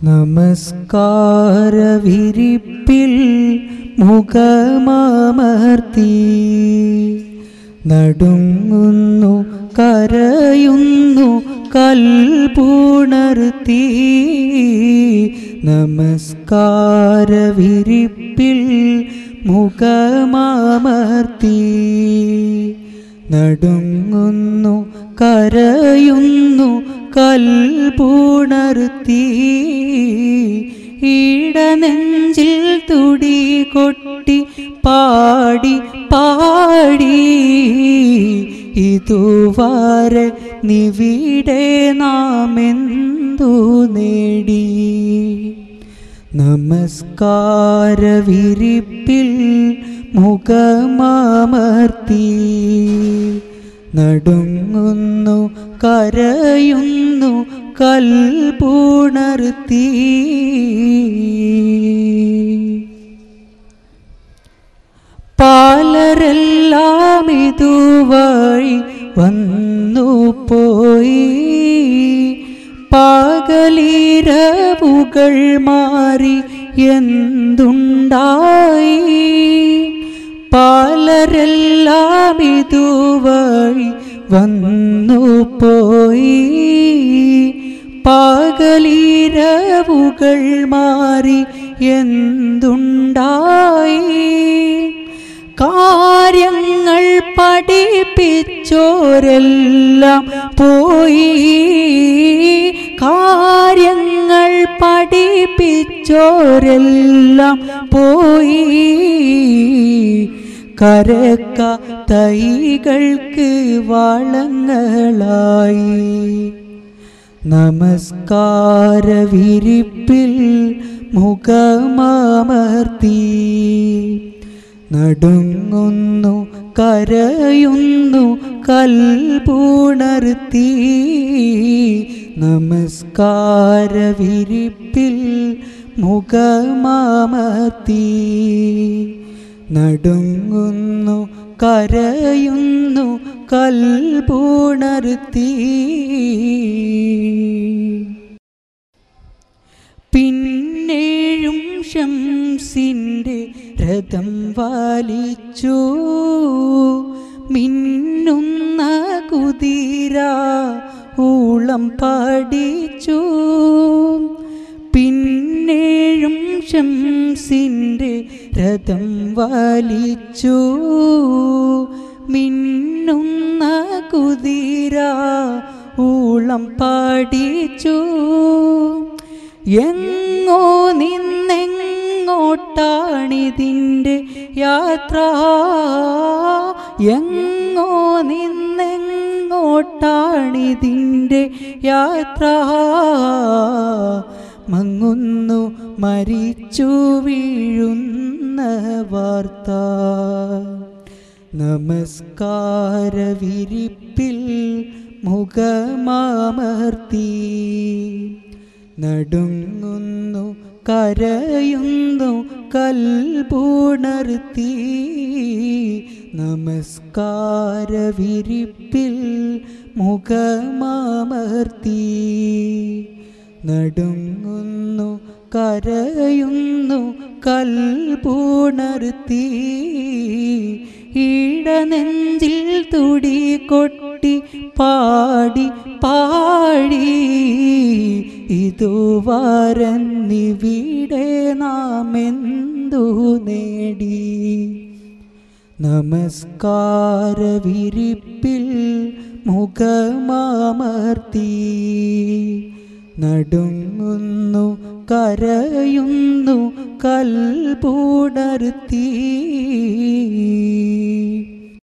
നമസ്കാരവിരിപ്പിൽ മുഖമാമർത്തി നടുങ്ങുന്നു കരയുന്നു കൽപുണർത്തി നമസ്കാരവിരിപ്പിൽ മുഖമാമർത്തി നടുങ്ങുന്നു കരയുന്നു കൽപുണർത്തി ഈടനെഞ്ചിൽ തുടി കൊട്ടി പാടി പാടി ഇതുവരെ നിവിടെ നാം എന്തു നേടി നമസ്കാരവിരിപ്പിൽ മുഖമാമർത്തി നടുങ്ങുന്നു കരയുന്നു കൽപുണർത്തി പാലരെല്ലാം ഇതുവഴി വന്നു പോയി പകലിരവുകൾ മാറി എന്തുണ്ടായി പാലരെല്ലാം ഇതുവഴി വന്നു പോയി പകലിരവുകൾ മാറി എന്തുണ്ടായി കാര്യങ്ങൾ പഠിപ്പിച്ചോരെല്ലാം പോയി കാര്യങ്ങൾ പഠിപ്പിച്ചോരെല്ലാം പോയി കരക്ക തൈകൾക്ക് വളങ്ങളായി നമസ്കാരവിരിപ്പിൽ മുഖമാമർത്തി നടുങ്ങുന്നു കരയുന്നു കൽപുണർത്തി നമസ്കാരവിരിപ്പിൽ മുഖമാമർത്തി നടുങ്ങുന്നു കരയുന്നു കൽപുണർത്തി പിന്നേഴും ഷംസിൻ്റെ രഥം വലിച്ചു മിന്നുന്ന കുതിര ഊളം പഠിച്ചു പിന്നേഴും ഷംസിൻ്റെ രഥം വലിച്ചു മിന്നുന്ന കുതിര ഊളം പഠിച്ചു എങ്ങോ നിന്നെങ്ങോട്ടാണിതിൻ്റെ യാത്ര എങ്ങോ നിന്നെങ്ങോട്ടാണിതിൻ്റെ യാത്ര മങ്ങുന്നു മരിച്ചു വീഴുന്ന വാർത്ത നമസ്കാരവിരിപ്പിൽ മുഖമാമർത്തി നടുങ്ങുന്നു കരയുന്നു കൽപുണർത്തി നമസ്കാരവിരിപ്പിൽ മുഖമാമർത്തി നടുങ്ങുന്നു കരയുന്നു കൽപുണർത്തി ഈടനെഞ്ചിൽ തുടി കൊട്ടി പാടി പാടി ഇതുവരന്നിവിടെ നാം എന്തു നേടി നമസ്കാരവിരിപ്പിൽ മുഖമാമർത്തി നടുങ്ങുന്നു കരയുന്നു കൽപുണർത്തി